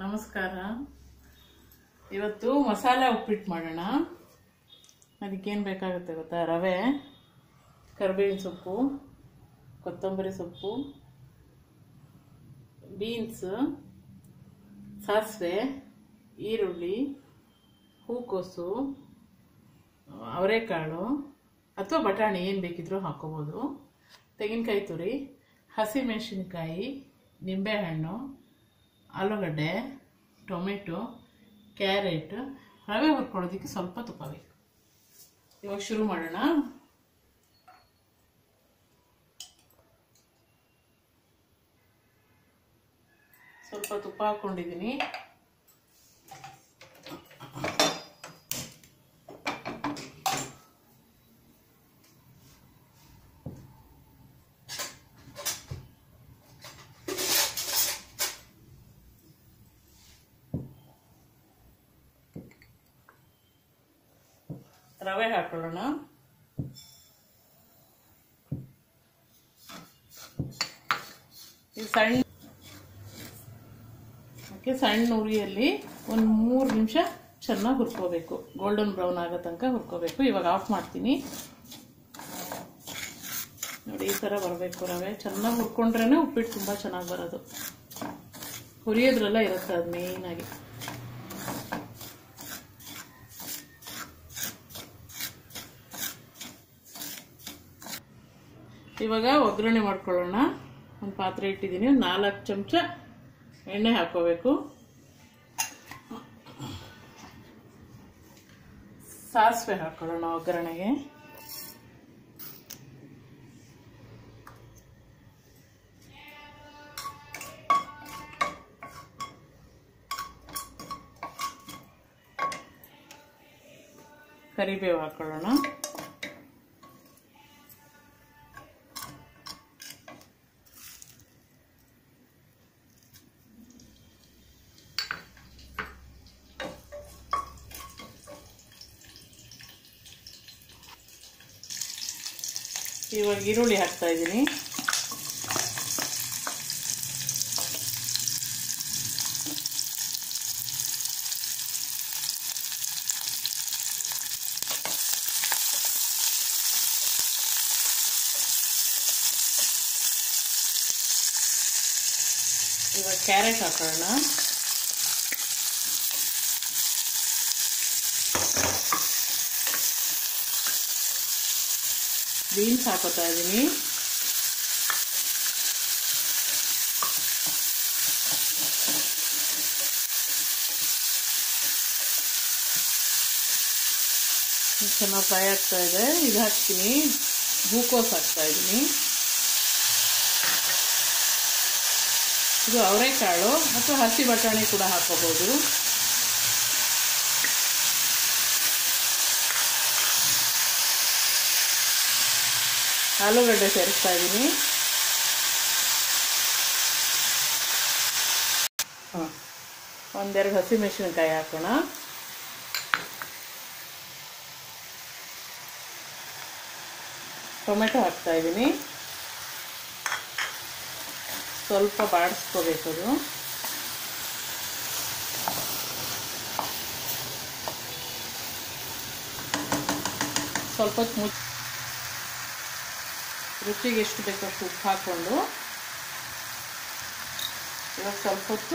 ನಮಸ್ಕಾರ ಇವತ್ತು ಮಸಾಲೆ ಉಪ್ಪಿಟ್ಟು ಮಾಡೋಣ ಅದಕ್ಕೇನು ಬೇಕಾಗುತ್ತೆ ಗೊತ್ತಾ ರವೆ ಕರಿಬೇವಿನ ಸೊಪ್ಪು ಕೊತ್ತಂಬರಿ ಸೊಪ್ಪು ಬೀನ್ಸ್ ಸಾಸಿವೆ ಈರುಳ್ಳಿ ಹೂಕೋಸು ಅವರೆಕಾಳು ಅಥವಾ ಬಟಾಣಿ ಏನು ಬೇಕಿದ್ರೂ ಹಾಕೋಬೋದು ತೆಂಗಿನಕಾಯಿ ತುರಿ ಹಸಿಮೆಣಸಿನ್ಕಾಯಿ ನಿಂಬೆಹಣ್ಣು ಆಲೂಗಡ್ಡೆ ಟೊಮೆಟೊ ಕ್ಯಾರೆಟ್ ರವೆ ಹುರ್ಕೊಳ್ಳೋದಕ್ಕೆ ಸ್ವಲ್ಪ ತುಪ್ಪ ಬೇಕು ಇವಾಗ ಶುರು ಮಾಡೋಣ ಸ್ವಲ್ಪ ತುಪ್ಪ ಹಾಕ್ಕೊಂಡಿದ್ದೀನಿ ರವೆ ಹಾಕೊಳ್ಳೋಣ ಈ ಸಣ್ಣ ಓಕೆ ಸಣ್ಣ ಉರಿಯಲ್ಲಿ ಒಂದು ಮೂರು ನಿಮಿಷ ಚೆನ್ನಾಗಿ ಹುರ್ಕೋಬೇಕು ಗೋಲ್ಡನ್ ಬ್ರೌನ್ ಆಗೋ ತನಕ ಹುರ್ಕೋಬೇಕು ಇವಾಗ ಆಫ್ ಮಾಡ್ತೀನಿ ನೋಡಿ ಈ ಥರ ಬರಬೇಕು ರವೆ ಚೆನ್ನಾಗಿ ಹುರ್ಕೊಂಡ್ರೇ ಉಪ್ಪಿಟ್ಟು ತುಂಬ ಚೆನ್ನಾಗಿ ಬರೋದು ಹುರಿಯೋದ್ರೆಲ್ಲ ಇರುತ್ತೆ ಅದು ಮೇಯ್ನಾಗಿ ಇವಾಗ ಒಗ್ಗರಣೆ ಮಾಡ್ಕೊಳ್ಳೋಣ ಒಂದು ಪಾತ್ರೆ ಇಟ್ಟಿದ್ದೀನಿ ಒಂದು ನಾಲ್ಕು ಚಮಚ ಎಣ್ಣೆ ಹಾಕೋಬೇಕು ಸಾಸಿವೆ ಹಾಕೊಳ್ಳೋಣ ಒಗ್ಗರಣೆಗೆ ಕರಿಬೇವು ಹಾಕೊಳ್ಳೋಣ ಇವಾಗ ಈರುಳ್ಳಿ ಹಾಕ್ತಾ ಇದ್ದೀನಿ ಇವಾಗ ಕ್ಯಾರೆಟ್ ಹಾಕೋಣ ಬೀನ್ಸ್ ಹಾಕೋತಾ ಇದ್ದೀನಿ ಚೆನ್ನಾಗಿ ಫ್ರೈ ಆಗ್ತಾ ಇದೆ ಇದು ಹಾಕ್ತೀನಿ ಹೂಕೋಸ್ ಹಾಕ್ತಾ ಇದ್ದೀನಿ ಇದು ಅವರೆಕಾಳು ಅಥವಾ ಹಸಿ ಬಟಾಣಿ ಕೂಡ ಹಾಕೋಬಹುದು ಆಲೂಗಡ್ಡೆ ಸೇರಿಸ್ತಾ ಇದ್ದೀನಿ ಹಾಂ ಒಂದೆರಡು ಹಸಿಮೆಣಸಿನ್ಕಾಯಿ ಹಾಕೋಣ ಟೊಮೆಟೊ ಹಾಕ್ತಾ ಇದ್ದೀನಿ ಸ್ವಲ್ಪ ಬಾಡಿಸ್ಕೋಬೇಕದು ಸ್ವಲ್ಪ ಹೊತ್ತು ಮುಚ್ಚ ರುಚಿಗೆ ಎಷ್ಟು ಬೇಕೋ ಅಷ್ಟು ಉಪ್ಪು ಹಾಕ್ಕೊಂಡು ಇವಾಗ ಸ್ವಲ್ಪ ಹೊತ್ತು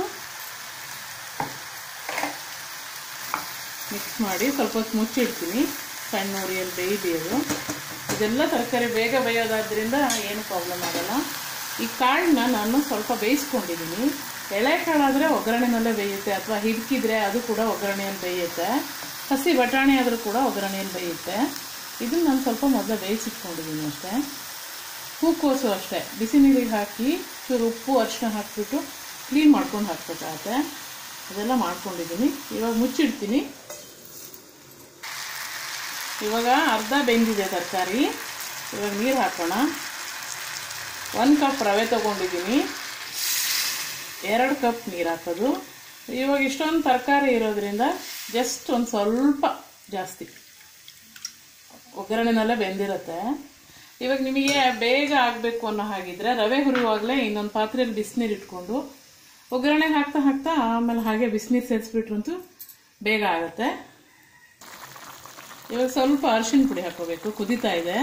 ಮಿಕ್ಸ್ ಮಾಡಿ ಸ್ವಲ್ಪ ಹೊತ್ತು ಮುಚ್ಚಿಡ್ತೀನಿ ಸಣ್ಣ ಉರಿಯಲ್ಲಿ ಬೇಯ್ದು ಅದು ಇದೆಲ್ಲ ತರಕಾರಿ ಬೇಗ ಬೇಯೋದಾದ್ರಿಂದ ಏನು ಪ್ರಾಬ್ಲಮ್ ಆಗಲ್ಲ ಈ ಕಾಳನ್ನ ನಾನು ಸ್ವಲ್ಪ ಬೇಯಿಸ್ಕೊಂಡಿದ್ದೀನಿ ಎಳೆ ಕಾಳಾದರೆ ಒಗ್ಗರಣೆನಲ್ಲೇ ಬೇಯುತ್ತೆ ಅಥವಾ ಹಿಡ್ಕಿದ್ರೆ ಅದು ಕೂಡ ಒಗ್ಗರಣೆಯಲ್ಲಿ ಬೇಯುತ್ತೆ ಹಸಿ ಬಟಾಣಿ ಆದರೂ ಕೂಡ ಒಗ್ಗರಣೆಯಲ್ಲಿ ಬೇಯುತ್ತೆ ಇದನ್ನು ನಾನು ಸ್ವಲ್ಪ ಮೊದಲು ಬೇಯಿಸಿಟ್ಕೊಂಡಿದ್ದೀನಿ ಅಷ್ಟೇ ಹೂಕೋಸು ಅಷ್ಟೇ ಬಿಸಿ ನೀರಿಗೆ ಹಾಕಿ ಚೂರು ಉಪ್ಪು ಅರಿಶಿನ ಹಾಕಿಬಿಟ್ಟು ಕ್ಲೀನ್ ಮಾಡ್ಕೊಂಡು ಹಾಕ್ಬೇಕಾಗತ್ತೆ ಅದೆಲ್ಲ ಮಾಡ್ಕೊಂಡಿದ್ದೀನಿ ಇವಾಗ ಮುಚ್ಚಿಡ್ತೀನಿ ಇವಾಗ ಅರ್ಧ ಬೆಂದಿದೆ ತರಕಾರಿ ಇವಾಗ ನೀರು ಹಾಕೋಣ ಒಂದು ಕಪ್ ರವೆ ತೊಗೊಂಡಿದ್ದೀನಿ ಎರಡು ಕಪ್ ನೀರು ಹಾಕೋದು ಇವಾಗ ಇಷ್ಟೊಂದು ತರಕಾರಿ ಇರೋದ್ರಿಂದ ಜಸ್ಟ್ ಒಂದು ಸ್ವಲ್ಪ ಜಾಸ್ತಿ ಒಗ್ಗರಣೆನಲ್ಲೇ ಬೆಂದಿರುತ್ತೆ ಇವಾಗ ನಿಮಗೆ ಬೇಗ ಆಗಬೇಕು ಅನ್ನೋ ಹಾಗಿದ್ರೆ ರವೆ ಹುರಿಯುವಾಗಲೇ ಇನ್ನೊಂದು ಪಾತ್ರೆಯಲ್ಲಿ ಬಿಸಿನೀರು ಇಟ್ಕೊಂಡು ಒಗ್ಗರಣೆಗೆ ಹಾಕ್ತಾ ಹಾಕ್ತಾ ಆಮೇಲೆ ಹಾಗೆ ಬಿಸಿನೀರು ಸೇರಿಸ್ಬಿಟ್ರಂತೂ ಬೇಗ ಆಗುತ್ತೆ ಇವಾಗ ಸ್ವಲ್ಪ ಅರಿಶಿನ ಪುಡಿ ಹಾಕೋಬೇಕು ಕುದೀತಾ ಇದೆ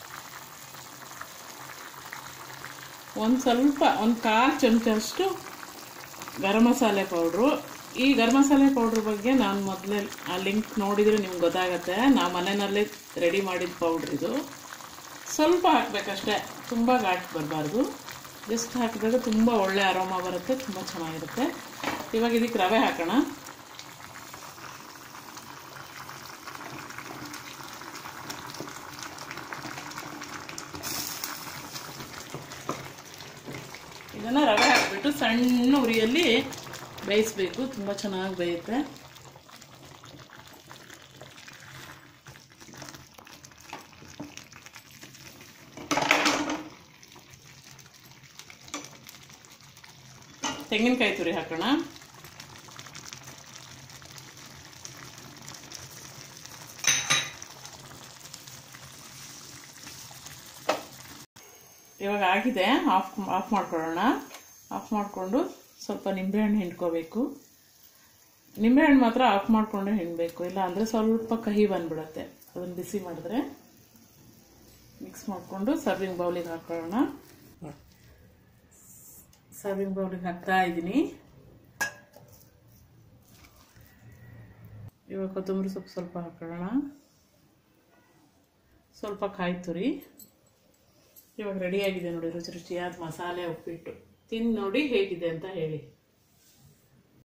ಒಂದು ಸ್ವಲ್ಪ ಒಂದು ಕಾಲು ಚಮಚಷ್ಟು ಗರಂ ಮಸಾಲೆ ಪೌಡ್ರು ಈ ಗರಂ ಮಸಾಲೆ ಪೌಡ್ರ್ ಬಗ್ಗೆ ನಾನು ಮೊದಲೇ ಆ ಲಿಂಕ್ ನೋಡಿದರೆ ನಿಮ್ಗೆ ಗೊತ್ತಾಗತ್ತೆ ನಾ ಮನೆಯಲ್ಲೇ ರೆಡಿ ಮಾಡಿದ ಪೌಡ್ರ್ ಇದು ಸ್ವಲ್ಪ ಹಾಕಬೇಕಷ್ಟೇ ತುಂಬ ಘಾಟ್ ಬರಬಾರ್ದು ಜಸ್ಟ್ ಹಾಕಿದಾಗ ತುಂಬ ಒಳ್ಳೆ ಅರೋಮ ಬರುತ್ತೆ ತುಂಬ ಚೆನ್ನಾಗಿರುತ್ತೆ ಇವಾಗ ಇದಕ್ಕೆ ರವೆ ಹಾಕೋಣ ಇದನ್ನು ರವೆ ಹಾಕ್ಬಿಟ್ಟು ಸಣ್ಣ ಉರಿಯಲ್ಲಿ ಬೇಯಿಸ್ಬೇಕು ತುಂಬ ಚೆನ್ನಾಗಿ ಬೇಯುತ್ತೆ ತೆಂಗಿನಕಾಯಿ ತುರಿ ಹಾಕೋಣ ಇವಾಗ ಆಗಿದೆ ಆಫ್ ಆಫ್ ಮಾಡ್ಕೊಳ್ಳೋಣ ಆಫ್ ಮಾಡಿಕೊಂಡು ಸ್ವಲ್ಪ ನಿಂಬೆಹಣ್ಣು ಹಿಂಡ್ಕೋಬೇಕು ನಿಂಬೆಹಣ್ಣು ಮಾತ್ರ ಆಫ್ ಮಾಡಿಕೊಂಡೆ ಹಿಂಡಬೇಕು ಇಲ್ಲ ಅಂದರೆ ಸ್ವಲ್ಪ ಕಹಿ ಬಂದ್ಬಿಡುತ್ತೆ ಅದನ್ನು ಬಿಸಿ ಮಾಡಿದ್ರೆ ಮಿಕ್ಸ್ ಮಾಡಿಕೊಂಡು ಸರ್ವಿಂಗ್ ಬೌಲಿಗೆ ಹಾಕೊಳ್ಳೋಣ ಸರ್ವಿಂಗ್ ಬೌಲಿಗೆ ಹಾಕ್ತಾ ಇದ್ದೀನಿ ಇವಾಗ ಕೊತ್ತಂಬರಿ ಸೊಪ್ಪು ಸ್ವಲ್ಪ ಹಾಕೊಳ್ಳೋಣ ಸ್ವಲ್ಪ ಕಾಯಿ ತುರಿ ಇವಾಗ ರೆಡಿಯಾಗಿದೆ ನೋಡಿ ರುಚಿ ರುಚಿಯಾದ ಮಸಾಲೆ ಉಪ್ಪಿಟ್ಟು ತಿಂದು ನೋಡಿ ಹೇಗಿದೆ ಅಂತ ಹೇಳಿ